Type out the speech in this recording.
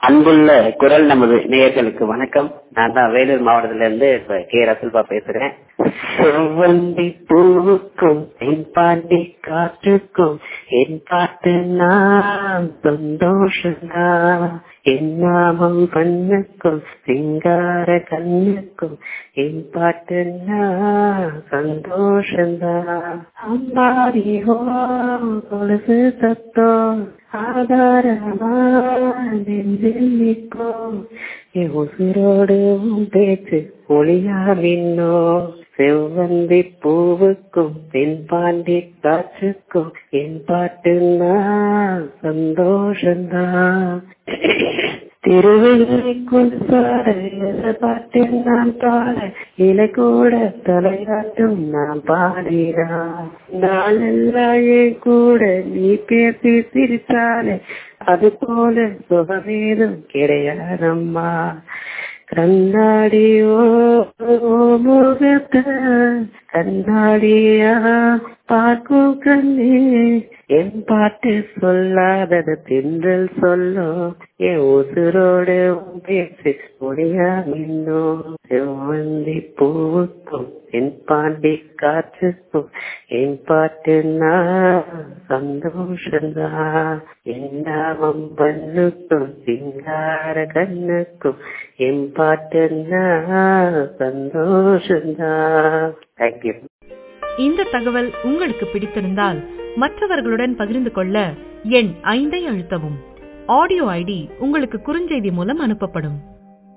அன்புள்ள குரல் நமது நேயர்களுக்கு வணக்கம் நான் தான் வேலூர் மாவட்டத்துல இருந்து இப்ப கே ரசல்பா பேசுறேன் செவ்வந்தி பூவுக்கும் என் பாண்டி காற்றுக்கும் என் பாட்டு நான் சந்தோஷந்தா என் நாமம் பண்ணுக்கும் சிங்கார கண்ணுக்கும் என் பாட்டு நான் சந்தோஷந்தா அம்பாடியோ கொலுசு சத்தம் ஆதாரமா நெஞ்சில் நிற்கும் என் உசிரோடு உன் பேச்சு ஒளியா மின்னோ செவ்வந்தி பூவுக்கும் தென் பாண்டி காற்றுக்கும் என் பாட்டுன்னா சந்தோஷந்தான் திருவள்ளிக்குள் பாட பாட்டில் நான் பாட இலை கூட தலையாட்டும் நான் பாடினான் நாளெல்லாம் கூட நீ பேசி சிரித்தாலே அது போல சுகமேதும் கிடையாதம்மா கண்ணாடியோ முகத்த கண்ணாடியா பார்க்கும் கண்ணே என் பாட்டு சொல்லாதது தின்றல் சொல்லும் என் உசுரோடு பேசி முடியா இன்னும் செவ்வந்தி பூவுக்கும் என் பாண்டி காற்றுக்கும் என் பாட்டு நான் சந்தோஷந்தான் என் நாமம் பண்ணுக்கும் சிங்கார கண்ணுக்கும் என் பாட்டு நான் சந்தோஷந்தான் தேங்க்யூ இந்த தகவல் உங்களுக்கு பிடித்திருந்தால் மற்றவர்களுடன் பகிர்ந்து கொள்ள எண் ஐந்தை அழுத்தவும் ஆடியோ ஐடி உங்களுக்கு குறுஞ்செய்தி மூலம் அனுப்பப்படும்